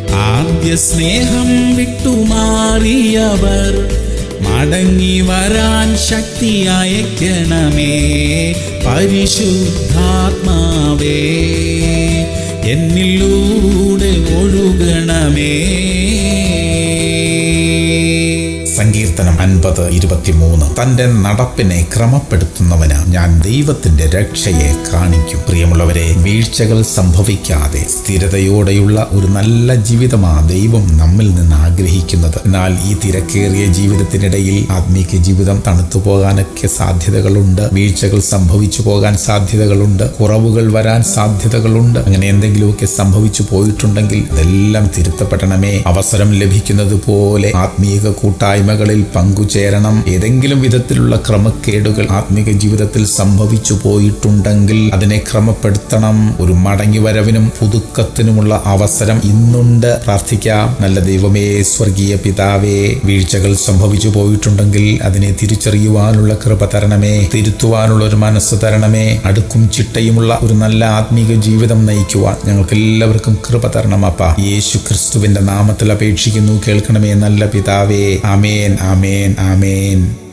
ആദ്യ സ്നേഹം വിട്ടുമാറിയവർ മടങ്ങി വരാൻ ശക്തി അയക്കണമേ പരിശുദ്ധാത്മാവേ എന്നിലൂടെ ഒഴുകണമേ സങ്കീർത്തനം അൻപത് ഇരുപത്തിമൂന്ന് തന്റെ നടപ്പിനെ ക്രമപ്പെടുത്തുന്നവന് ഞാൻ ദൈവത്തിന്റെ രക്ഷയെ കാണിക്കും പ്രിയമുള്ളവരെ വീഴ്ചകൾ സംഭവിക്കാതെ സ്ഥിരതയോടെയുള്ള ഒരു നല്ല ജീവിതമാ ദൈവം നമ്മിൽ നിന്ന് ആഗ്രഹിക്കുന്നത് എന്നാൽ ഈ തിരക്കേറിയ ജീവിതത്തിനിടയിൽ ആത്മീക ജീവിതം തണുത്തു പോകാനൊക്കെ സാധ്യതകളുണ്ട് വീഴ്ചകൾ സംഭവിച്ചു പോകാൻ സാധ്യതകളുണ്ട് കുറവുകൾ വരാൻ സാധ്യതകളുണ്ട് അങ്ങനെ എന്തെങ്കിലുമൊക്കെ സംഭവിച്ചു പോയിട്ടുണ്ടെങ്കിൽ അതെല്ലാം തിരുത്തപ്പെടണമേ അവസരം ലഭിക്കുന്നത് പോലെ ആത്മീക കൂട്ടായ്മകളിൽ പങ്കുചേരണം ഏതെങ്കിലും വിധത്തിലുള്ള ക്രമക്കേടുകൾ ആത്മീക ജീവിതത്തിൽ സംഭവിച്ചു പോയിട്ടുണ്ടെങ്കിൽ അതിനെ ക്രമപ്പെടുത്തണം ഒരു മടങ്ങി വരവിനും പുതുക്കത്തിനുമുള്ള അവസരം ഇന്നുണ്ട് പ്രാർത്ഥിക്കാം നല്ല ദൈവമേ സ്വർഗീയ പിതാവേ വീഴ്ചകൾ സംഭവിച്ചു പോയിട്ടുണ്ടെങ്കിൽ അതിനെ തിരിച്ചറിയുവാനുള്ള കൃപ തരണമേ തിരുത്തുവാനുള്ള ഒരു മനസ്സ് തരണമേ അടുക്കും ചിട്ടയുമുള്ള ഒരു നല്ല ആത്മീക ജീവിതം നയിക്കുവാൻ ഞങ്ങൾക്ക് എല്ലാവർക്കും കൃപ തരണം അപ്പ യേശു ക്രിസ്തുവിന്റെ നാമത്തിൽ അപേക്ഷിക്കുന്നു കേൾക്കണമേ നല്ല പിതാവേ ആമേൻ ആമേൻ ആമേൻ